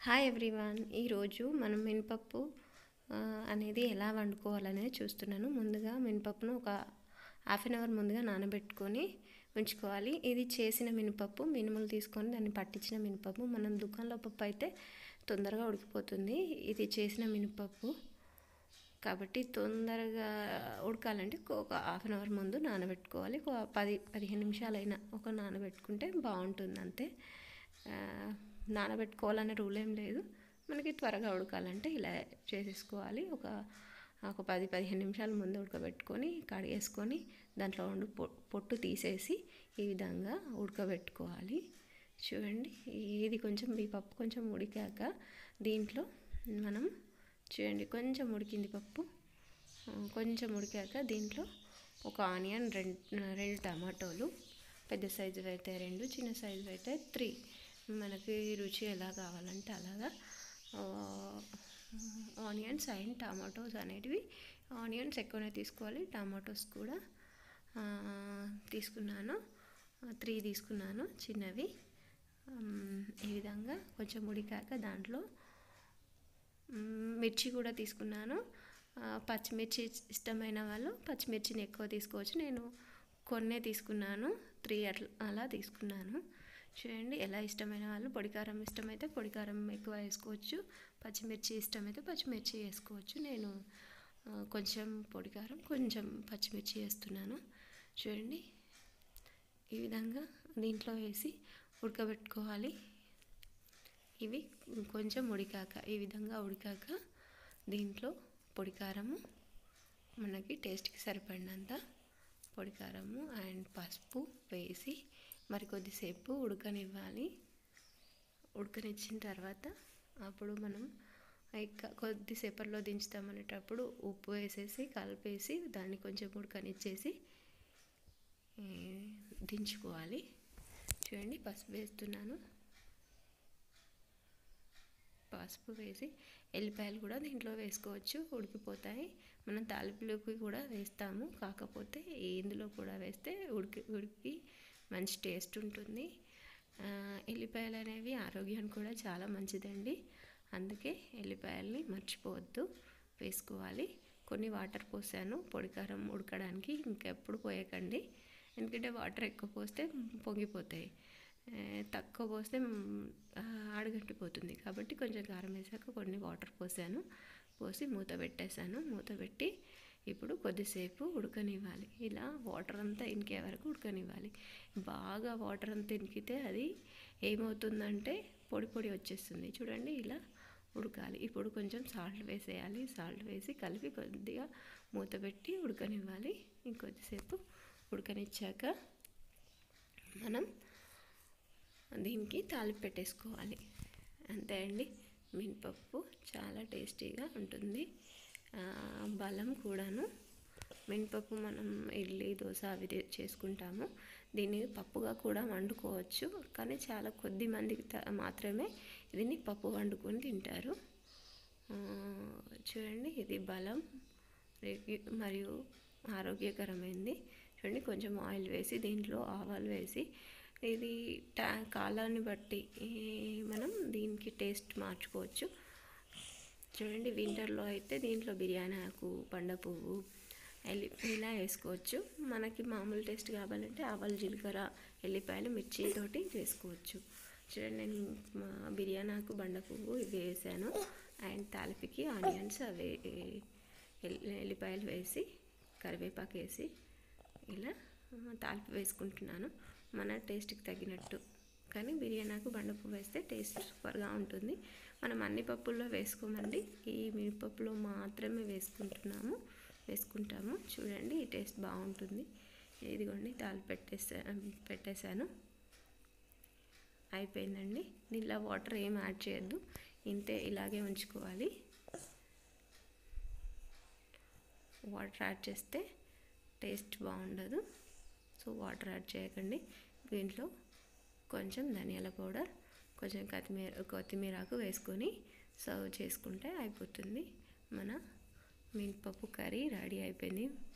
hi everyone ఈరోజు మనం మినపప్పు ఆ, అనేది ఎలా వండుకోవాలనేది చూస్తున్నాను ముందుగా మినపప్పును ఒక హాఫ్ అన్ అవర్ ముందుగా నానబెట్టుకొని ఉంచుకోవాలి ఇది చేసిన మినపప్పు మినుములు తీసుకొని దాన్ని పట్టించిన మినపప్పు మనం దుకాణంలో పప్పు అయితే తొందరగా ఉడికిపోతుంది ఇది చేసిన మినపప్పు కాబట్టి తొందరగా ఉడకాలంటే ఒక హాఫ్ అన్ అవర్ ముందు నానబెట్టుకోవాలి ఒక పది పదిహేను నిమిషాలైనా ఒక నానబెట్టుకుంటే బాగుంటుంది అంతే ఆ, నానబెట్టుకోవాలనే రూల్ ఏం లేదు మనకి త్వరగా ఉడకాలంటే ఇలా చేసేసుకోవాలి ఒక ఒక పది పదిహేను నిమిషాల ముందు ఉడకబెట్టుకొని కడిగేసుకొని దాంట్లో ఉండి పొ- పొట్టు తీసేసి ఈ విధంగా ఉడకబెట్టుకోవాలి చూడండి ఇది కొంచెం ఈ పప్పు కొంచెం ఉడికాక దీంట్లో మనం చూడండి కొంచెం ఉడికింది పప్పు ఆ, కొంచెం ఉడికాక దీంట్లో ఒక ఆనియన్ రెండు రెండు టమాటోలు పెద్ద సైజు అయితే రెండు చిన్న సైజు అయితే త్రీ మనకి రుచి ఎలా కావాలంటే అలాగా ఆ, ఆనియన్స్ అండ్ టమాటోస్ అనేటివి ఆనియన్స్ ఎక్కువనే తీసుకోవాలి టమాటోస్ కూడా ఆ, తీసుకున్నాను త్రీ తీసుకున్నాను చిన్నవి ఉమ్, ఈ విధంగా కొంచెం ఉడికాక దాంట్లో మ్మ్, మిర్చి కూడా తీసుకున్నాను ఆ, పచ్చిమిర్చి ఇష్టమైన వాళ్ళు పచ్చిమిర్చిని ఎక్కువ తీసుకోవచ్చు నేను కొన్నే తీసుకున్నాను త్రీ అట్లా అలా తీసుకున్నాను చూడండి ఎలా ఇష్టమైన వాళ్ళు పొడికారం ఇష్టమైతే పొడికారం ఎక్కువ వేసుకోవచ్చు పచ్చిమిర్చి ఇష్టమైతే పచ్చిమిర్చి వేసుకోవచ్చు నేను ఆ, కొంచెం పొడికారం కొంచెం పచ్చిమిర్చి వేస్తున్నాను చూడండి ఈ విధంగా దీంట్లో వేసి ఉడకబెట్టుకోవాలి ఇవి కొంచెం ఉడికాక ఈ విధంగా ఉడికాక దీంట్లో పొడికారము మనకి టేస్ట్కి సరిపడినంత పొడికారము అండ్ పసుపు వేసి మరి కొద్దిసేపు ఉడకనివ్వాలి ఉడకనిచ్చిన తర్వాత అప్పుడు మనం ఇక కొద్దిసేపట్లో దించుతామనేటప్పుడు ఉప్పు వేసేసి కలిపేసి దాన్ని కొంచెం ఉడకనిచ్చేసి ఏ, దించుకోవాలి చూడండి పసుపు వేస్తున్నాను పసుపు వేసి ఎల్లిపాయలు కూడా దీంట్లో వేసుకోవచ్చు ఉడికిపోతాయి మనం తాలింపులోకి కూడా వేస్తాము కాకపోతే ఇందులో కూడా వేస్తే ఉడికి ఉడికి మంచి టేస్ట్ ఉంటుంది ఆ, ఎల్లిపాయలు అనేవి ఆరోగ్యానికి కూడా చాలా మంచిదండి అందుకే ఎల్లిపాయల్ని మర్చిపోవద్దు వేసుకోవాలి కొన్ని వాటర్ పోసాను పొడికారం ఉడకడానికి ఇంకెప్పుడు పోయకండి ఎందుకంటే వాటర్ ఎక్కువ పోస్తే పొంగిపోతాయి ఆ, తక్కువ పోస్తే మ్, ఆ, అడుగంటిపోతుంది కాబట్టి కొంచెం కారం వేసాక కొన్ని వాటర్ పోసాను పోసి మూత పెట్టేశాను మూత పెట్టి ఇప్పుడు కొద్దిసేపు ఉడకనివ్వాలి ఇలా వాటర్ అంతా ఇంకే వరకు ఉడకనివ్వాలి బాగా వాటర్ అంతా ఇంకితే అది ఏమవుతుందంటే పొడి పొడి వచ్చేస్తుంది చూడండి ఇలా ఉడకాలి ఇప్పుడు కొంచెం సాల్ట్ వేసేయాలి సాల్ట్ వేసి కలిపి కొద్దిగా మూత పెట్టి ఉడకనివ్వాలి ఇంకొద్దిసేపు ఉడకనిచ్చాక మనం దీనికి తాలింపు పెట్టేసుకోవాలి అంతే అండి మినపప్పు చాలా టేస్టీగా ఉంటుంది ఆ, బలం కూడాను మినపప్పు మనం ఇడ్లీ దోశ అవి తే- చేసుకుంటాము దీన్ని పప్పుగా కూడా వండుకోవచ్చు కానీ చాలా కొద్ది మందికి త- మాత్రమే దీన్ని పప్పు వండుకొని తింటారు ఆ, చూడండి ఇది బలం రేగి- మరియు ఆరోగ్యకరమైనది చూడండి కొంచెం ఆయిల్ వేసి దీంట్లో ఆవాలు వేసి ఇది టా కాలాన్ని బట్టి ఈ మనం దీనికి టేస్ట్ మార్చుకోవచ్చు చూడండి వింటర్లో అయితే దీంట్లో బిర్యానీ ఆకు పండ పువ్వు ఎల్లి ఇలా వేసుకోవచ్చు మనకి మామూలు టేస్ట్ కావాలంటే ఆవాలు జీలకర్ర ఎల్లిపాయలు మిర్చి తోటి చేసుకోవచ్చు చూడండి నేను మా బిర్యానీ ఆకు బండ పువ్వు ఇవి వేసాను అండ్ తాలిపికి ఆనియన్స్ అవి ఎల్లి- ఎల్లిపాయలు వేసి కరివేపాకు వేసి ఇలా తాలింపు వేసుకుంటున్నాను మన టేస్ట్కి తగినట్టు కానీ బిర్యానీకు బండపు వేస్తే టేస్ట్ సూపర్గా ఉంటుంది మనం అన్ని పప్పుల్లో వేసుకోమండి ఈ మినపప్పులో మాత్రమే వేసుకుంటున్నాము వేసుకుంటాము చూడండి ఈ టేస్ట్ బాగుంటుంది ఇదిగోండి తాలింపు పెట్టేసా పెట్టేశాను అయిపోయిందండి దీనిలో వాటర్ ఏం యాడ్ చేయొద్దు ఇంతే ఇలాగే ఉంచుకోవాలి వాటర్ యాడ్ చేస్తే టేస్ట్ బాగుండదు సో వాటర్ యాడ్ చేయకండి దీంట్లో కొంచెం ధనియాల పౌడర్ కొంచెం కొత్తిమీర కొత్తిమీరాకు వేసుకొని సర్వ్ చేసుకుంటే అయిపోతుంది మన మినపప్పు కర్రీ రెడీ అయిపోయింది